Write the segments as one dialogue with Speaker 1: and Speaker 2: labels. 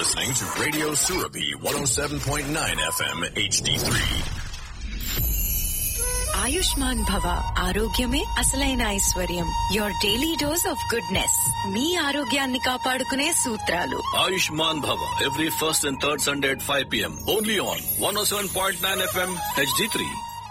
Speaker 1: listening to Radio Surabi 107.9 FM HD3.
Speaker 2: Ayushman భవ ఆరోగ్యమే అసలైన ఐశ్వర్యం your daily dose of goodness మీ ఆరోగ్యాన్ని కాపాడుకునే సూత్రాలు
Speaker 3: Ayushman Bhava every first and third Sunday at 5 p.m. Only on 107.9 FM HD3.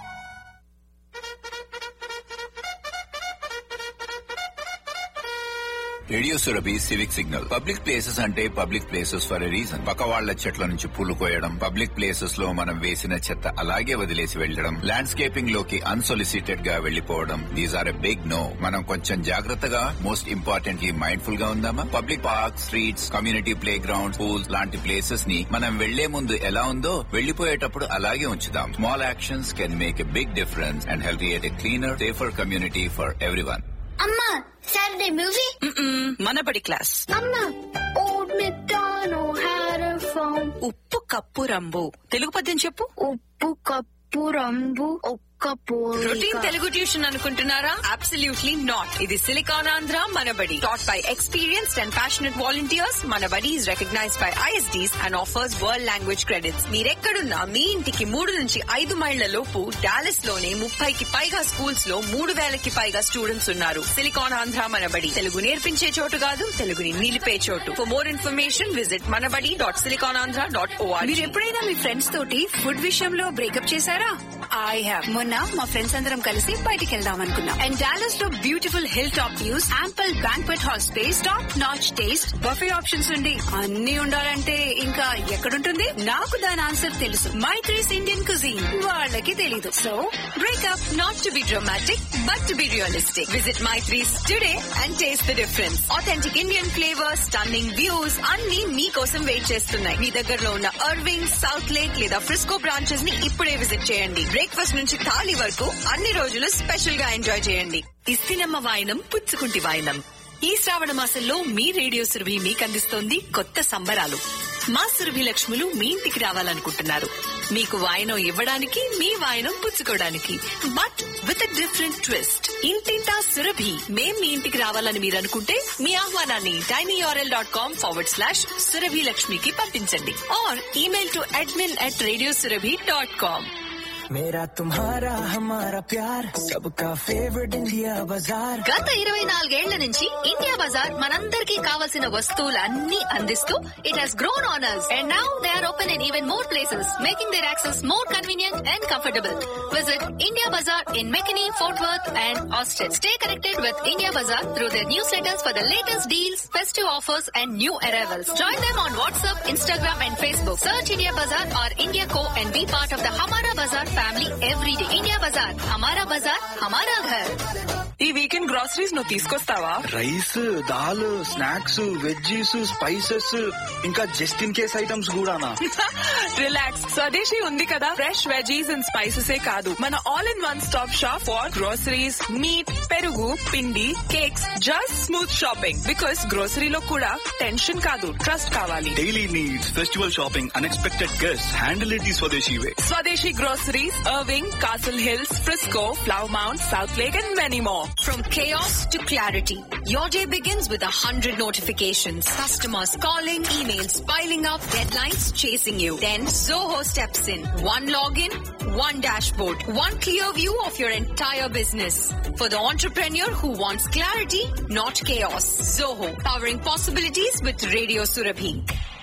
Speaker 4: Radio Surabhi civic signal public places అంటే public places for a reason పక్క వాళ్ల చెట్ల నుంచి పూలు కోయడం పబ్లిక్ ప్లేసెస్ లో మనం వేసిన చెత్త అలాగే వదిలేసి వెళ్లడం ల్యాండ్స్కేపింగ్ లోకి అన్సొలిసిటెడ్ గా వెళ్లిపోవడం these are a big no మనం కొంచెం జాగ్రత్తగా మోస్ట్ ఇంపార్టెంట్లీ మైండ్ఫుల్ గా ఉందామా public park streets community playground pools లాంటి ప్లేసెస్ ని మనం వెళ్లే ముందు ఎలా ఉందో వెళ్లిపోయేటప్పుడు అలాగే ఉంచుదాం small actions can make a big difference and help create a cleaner safer community for everyone
Speaker 5: అమ్మా సాటర్డే మూవీ
Speaker 2: మనబడి క్లాస్
Speaker 5: అమ్మా old McDonald had a farm
Speaker 2: ఉప్పు కప్పు రంబు తెలుగు పద్యం చెప్పు
Speaker 5: ఉప్పు కప్పు రంబు ఒక్క
Speaker 2: రొటీన్
Speaker 5: పోలిక
Speaker 2: తెలుగు ట్యూషన్ అనుకుంటున్నారా అబ్సల్యూట్లీ నాట్ ఇది silicon Andhra Manabadi taught by experienced and passionate volunteers Manabadi is recognised by ISDs and offers world language credits మీరెక్కడున్నా మీ ఇంటికి మూడు నుంచి ఐదు మైళ్ల లోపు డాలస్ లోనే ముప్పైకి పైగా స్కూల్స్ లో మూడు వేలకి పైగా స్టూడెంట్స్ ఉన్నారు సిలికాన్ ఆంధ్ర మనబడి తెలుగు నేర్పించే చోటు కాదు తెలుగుని నిలిపే చోటు for more information visit Manabadi dot silicon Andhra dot
Speaker 6: మీరు ఎప్పుడైనా మీ ఫ్రెండ్స్ తోటి ఫుడ్ విషయంలో బ్రేకప్ చేశారా
Speaker 2: ఐ హ్యావ్
Speaker 6: మొన్న మా ఫ్రెండ్స్ అందరం కలిసి బయటికి వెళ్దాం అనుకున్నాం అండ్ డాలస్ లో beautiful hilltop views ample banquet hall space top notch taste buffet options ఉండి అన్ని ఉండాలంటే ఇంకా ఎక్కడుంటుంది నాకు దాని ఆన్సర్ తెలుసు మై త్రీస్ ఇండియన్ కుజీన్ వాళ్ళకి తెలీదు so
Speaker 2: Breakup not to be dramatic, but to be realistic. Visit My Threes today and taste the difference. Authentic Indian flavors, stunning views, అన్ని మీకోసం వెయిట్ చేస్తున్నాయి మీ దగ్గరలో ఉన్న అర్వింగ్ సౌత్ లేక్ లేదా Frisco branches ని ఇప్పుడే విజిట్ చేయండి బ్రేక్ఫాస్ట్ నుంచి థాలీ వరకు అన్ని రోజులు స్పెషల్ గా ఎంజాయ్ చేయండి ఇస్తినమ్మ వాయనం పుచ్చుకుంటి వాయనం ఈ శ్రావణ మాసంలో మీ రేడియో సురభి మీకు అందిస్తోంది కొత్త సంబరాలు మా సురభి లక్ష్ములు మీ ఇంటికి రావాలనుకుంటున్నారు మీకు వాయనం ఇవ్వడానికి మీ వాయనం పుచ్చుకోవడానికి బట్ విత్ డిఫరెంట్ ట్విస్ట్ ఇంటింటా సురభి మేం మీ ఇంటికి రావాలని మీరు అనుకుంటే మీ ఆహ్వానాన్ని TinyURL dot com forward slash Surabhi లక్ష్మికి పంపించండి or email to admin at radio Surabhi dot com
Speaker 7: मेरा तुम्हारा हमारा प्यार सबका फेवरेट इंडिया बाजार
Speaker 2: గత ఇరవై నాలుగేళ్ల నుంచి ఇండియా బజార్ మనందరికీ కావలసిన వస్తువులన్నీ అందిస్తూ it has grown honours and now they are open in even more places making their access more convenient and comfortable visit India Bazaar in McKinney Fort Worth and Austin stay connected with India Bazaar through their newsletters for the latest deals festive offers and new arrivals join them on WhatsApp Instagram and Facebook search India Bazaar or India co and be part of the హమారా Bazar family every day India Bazaar హమారా బజార్ హమారా ఘర్
Speaker 8: ఈ weekend groceries నువ్వు తీసుకొస్తావా
Speaker 9: rice దాల్ snacks veggies spices ఇంకా జస్ట్ ఇన్ కేస్ ఐటమ్స్ కూడానా
Speaker 8: రిలాక్స్ స్వదేశీ ఉంది కదా ఫ్రెష్ వెజీస్ అండ్ స్పైసెస్ ఏ కాదు మన all in one stop shop for groceries meat పెరుగు పిండి cakes just smooth shopping because గ్రోసరీలో కూడా టెన్షన్ కాదు ట్రస్ట్ కావాలి
Speaker 9: daily needs festival shopping unexpected guest handle it ఈ స్వదేశీ వే
Speaker 8: స్వదేశీ groceries Irving Castle Hills Frisco Flower Mound South Lake and many more
Speaker 2: From chaos to clarity, your day begins with a hundred notifications. Customers calling, emails piling up, deadlines chasing you. Then Zoho steps in. One login, one dashboard, one clear view of your entire business. For the entrepreneur who wants clarity, not chaos. Zoho, powering possibilities with Radio Surabhi.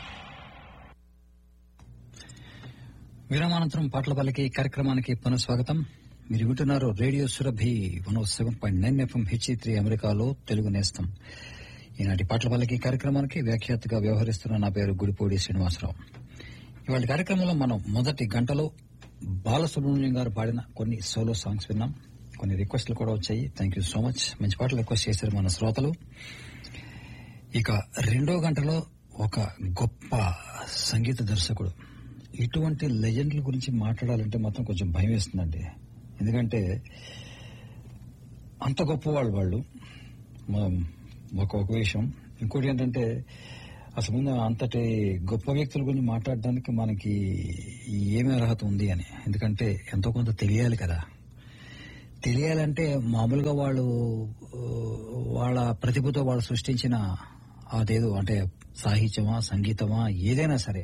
Speaker 10: విరామానంతరం పాటల పలికి కార్యక్రమానికి పునఃస్వాగతం మీరు వింటున్నారు radio Surabhi one oh seven point nine FM HD three అమెరికాలో తెలుగు నేస్తం ఈనాటి పాటల పలికి కార్యక్రమానికి వ్యాఖ్యాతగా వ్యవహరిస్తున్న నా పేరు గుడిపూడి శ్రీనివాసరావు ఇవాళ కార్యక్రమంలో మనం మొదటి గంటలో బాలసుబ్రహ్మణ్యం గారు పాడిన కొన్ని సోలో సాంగ్స్ విన్నాం కొన్ని రిక్వెస్ట్లు కూడా వచ్చాయి థ్యాంక్ యూ సో మచ్ మంచి పాటలు రిక్వెస్ట్ చేశారు మన శ్రోతలు ఇక రెండో గంటలో ఒక గొప్ప సంగీత దర్శకుడు ఇటువంటి లెజెండ్ల గురించి మాట్లాడాలంటే మాత్రం కొంచెం భయం వేస్తుందండి ఎందుకంటే అంత గొప్పవాళ్ళు వాళ్ళు మ- ఒక ఒక విషయం ఇంకోటి ఏంటంటే అసలు ముందు అంతటి గొప్ప వ్యక్తుల గురించి మాట్లాడడానికి మనకి ఏమి అర్హత ఉంది అని ఎందుకంటే ఎంతో కొంత తెలియాలి కదా తెలియాలంటే మామూలుగా వాళ్ళు ఆ, వాళ్ళ ప్రతిభతో వాళ్ళు సృష్టించిన అదేదో అంటే సాహిత్యమా సంగీతమా ఏదైనా సరే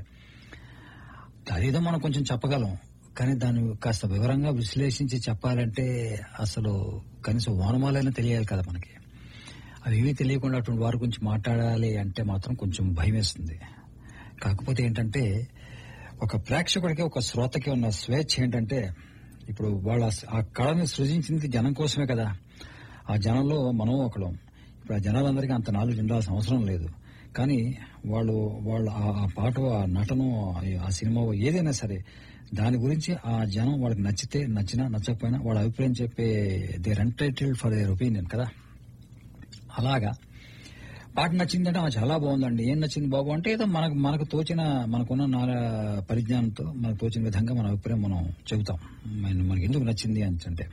Speaker 10: అదేదో మనం కొంచెం చెప్పగలం కానీ దాన్ని కాస్త వివరంగా విశ్లేషించి చెప్పాలంటే అసలు కనీసం వానమాలైనా తెలియాలి కదా మనకి అవి ఏమీ తెలియకుండా అటువంటి వారి గురించి మాట్లాడాలి అంటే మాత్రం కొంచెం భయం వేస్తుంది కాకపోతే ఏంటంటే ఒక ప్రేక్షకుడికి ఒక శ్రోతకి ఉన్న స్వేచ్ఛ ఏంటంటే ఇప్పుడు వాళ్ళ ఆ కళని సృజించింది జనం కోసమే కదా ఆ జనంలో మనం ఒకళ్ళం ఇప్పుడు ఆ జనాలందరికీ అంత నాలెడ్జ్ ఉండాల్సిన అవసరం లేదు కానీ వాళ్ళు వాళ్ళు ఆ ఆ పాట ఆ నటన ఆ సినిమా ఏదైనా సరే దాని గురించి ఆ జనం వాళ్ళకి నచ్చితే నచ్చినా నచ్చకపోయినా వాళ్ళ అభిప్రాయం చెప్పే they're entitled for their opinion కదా అలాగా పాట నచ్చిందంటే ఆ చాలా బాగుందండి ఏం నచ్చింది బాబు అంటే ఏదో మనకు మనకు తోచిన మనకున్న నాల పరిజ్ఞానంతో మనకు తోచిన విధంగా మన అభిప్రాయం మనం చెబుతాం మన- మనకి ఎందుకు నచ్చింది అని అంటే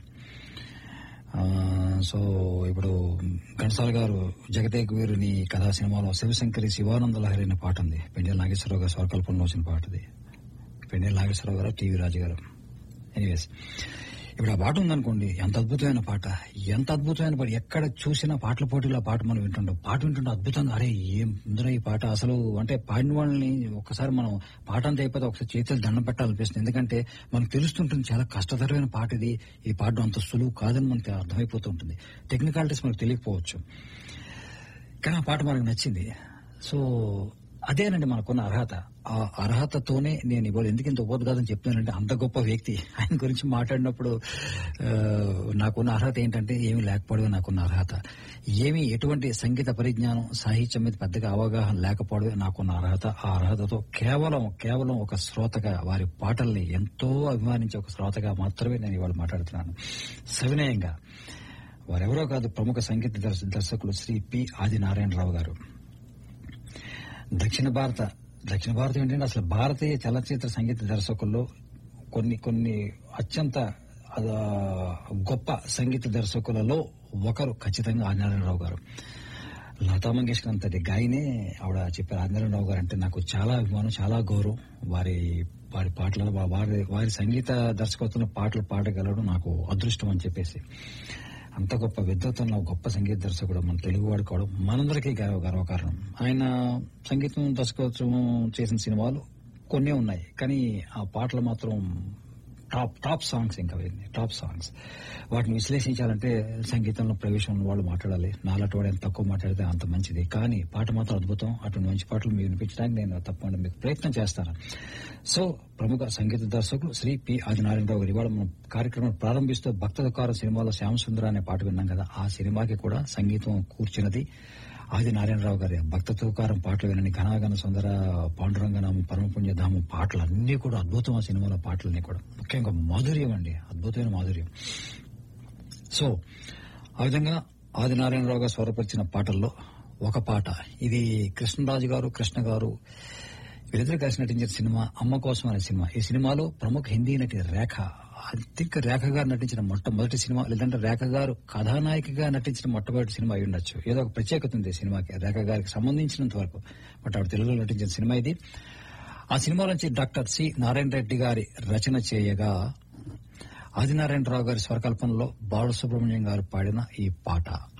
Speaker 10: ఆ, సో ఇప్పుడు ఘంటసాల గారు జగదేక్ వీరుని కథా సినిమాలో శివశంకరి శివానంద లహరి అనే పాట ఉంది పెండేల నాగేశ్వరరావు గారు స్వరకల్పనలో వచ్చిన పాటది పెండేల నాగేశ్వరరావు గారు టీవీ రాజు గారు ఎనీవేస్ ఇప్పుడు ఆ పాట ఉందనుకోండి ఎంత అద్భుతమైన పాట ఎంత అద్భుతమైన పాట ఎక్కడ చూసినా పాటల పోటీలో ఆ పాట మనం వింటుంటాం పాట వింటుంటే అద్భుతంగా అరే ఏం ఉందిరా ఈ పాట అసలు అంటే పాడిన వాళ్ళని ఒక్కసారి మనం పాట అంతా అయిపోతే ఒకసారి చేతులు దండం పెట్టాలనిపిస్తుంది ఎందుకంటే మనకు తెలుస్తుంటుంది చాలా కష్టతరమైన పాట ఇది ఈ పాట అంత సులువు కాదని మనకి అర్థమైపోతూ ఉంటుంది టెక్నికాలిటీస్ మనకు తెలియకపోవచ్చు కానీ ఆ పాట మనకు నచ్చింది సో అదేనండి మనకున్న అర్హత ఆ అర్హతతోనే నేను ఇవాళ ఎందుకు ఇంత ఉపోద్ఘాతం చెప్తున్నానంటే అంత గొప్ప వ్యక్తి ఆయన గురించి మాట్లాడినప్పుడు ఆ, నాకున్న అర్హత ఏంటంటే ఏమీ లేకపోవడమే నాకున్న అర్హత ఏమీ ఎటువంటి సంగీత పరిజ్ఞానం సాహిత్యం మీద పెద్దగా అవగాహన లేకపోవడమే నాకున్న అర్హత ఆ అర్హతతో కేవలం కేవలం ఒక శ్రోతగా వారి పాటల్ని ఎంతో అభిమానించే ఒక శ్రోతగా మాత్రమే నేను ఇవాళ మాట్లాడుతున్నాను సవినయంగా వారెవరో కాదు ప్రముఖ సంగీత దర్శ- దర్శకులు శ్రీ పి ఆదినారాయణరావు గారు దక్షిణ భారత దక్షిణ భారతం ఏంటంటే అసలు భారతీయ చలనచిత్ర సంగీత దర్శకుల్లో కొన్ని కొన్ని అత్యంత ఆ, గొప్ప సంగీత దర్శకులలో ఒకరు ఖచ్చితంగా ఆదినారాయణరావు గారు లతా మంగేష్కర్ అంతటి గాయనే ఆవిడ చెప్పారు ఆదినారాయణరావు గారు అంటే నాకు చాలా అభిమానం చాలా గౌరవం వారి వారి పాటలలో వా- వారి వారి సంగీత దర్శకత్వంలో పాటలు పాడగలడం నాకు అదృష్టం అని చెప్పేసి అంత గొప్ప విద్వత్తున్న గొప్ప సంగీత దర్శకుడు మన తెలుగు వాడు కావడం మనందరికీ గర్వ గర్వకారణం ఆయన సంగీతం దర్శకత్వం చేసిన సినిమాలు కొన్ని ఉన్నాయి కానీ ఆ పాటలు మాత్రం టాప్ టాప్ సాంగ్స్ ఇంకా అవన్నీ టాప్ సాంగ్స్ వాటిని విశ్లేషించాలంటే సంగీతంలో ప్రవేశం ఉన్న వాళ్ళు మాట్లాడాలి నాలటి వాడు ఎంత తక్కువ మాట్లాడితే అంత మంచిది కానీ పాట మాత్రం అద్భుతం అటువంటి మంచి పాటలు మీకు వినిపించడానికి నేను తప్పకుండా మీకు ప్రయత్నం చేస్తాను సో ప్రముఖ సంగీత దర్శకులు శ్రీ పి ఆదినారాయణరావు గారు ఇవాళ మనం కార్యక్రమం ప్రారంభిస్తూ భక్తకార సినిమాలో శ్యామసుందర అనే పాట విన్నాం కదా ఆ సినిమాకి కూడా సంగీతం కూర్చున్నది ఆది నారాయణరావు గారి భక్త తూకారం పాటలు వినని ఘనాగన సుందర పాండురంగనామం పరమపుణ్యధామం పాటలు అన్ని కూడా అద్భుతం ఆ సినిమాలో పాటలన్నీ కూడా ముఖ్యంగా మాధుర్యం అండి అద్భుతమైన మాధుర్యం సో ఆ విధంగా ఆది నారాయణరావు గారు స్వరపరిచిన పాటల్లో ఒక పాట ఇది కృష్ణరాజు గారు కృష్ణ గారు వీరిద్దరు కలిసి నటించిన సినిమా అమ్మ కోసం అనే సినిమా ఈ సినిమాలో ప్రముఖ హిందీ నటి రేఖ ఐ థింక్ రేఖ గారు నటించిన మొట్టమొదటి సినిమా లేదంటే రేఖ గారు కథానాయికగా నటించిన మొట్టమొదటి సినిమా అయి ఉండొచ్చు ఏదో ఒక ప్రత్యేకత ఉంది ఈ సినిమాకి రేఖ గారికి సంబంధించినంత వరకు బట్ ఆవిడ తెలుగులో నటించిన సినిమా ఇది ఆ సినిమా నుంచి డాక్టర్ సి నారాయణ రెడ్డి గారి రచన చేయగా ఆదినారాయణరావు గారి స్వరకల్పనలో బాలసుబ్రహ్మణ్యం గారు పాడిన ఈ పాట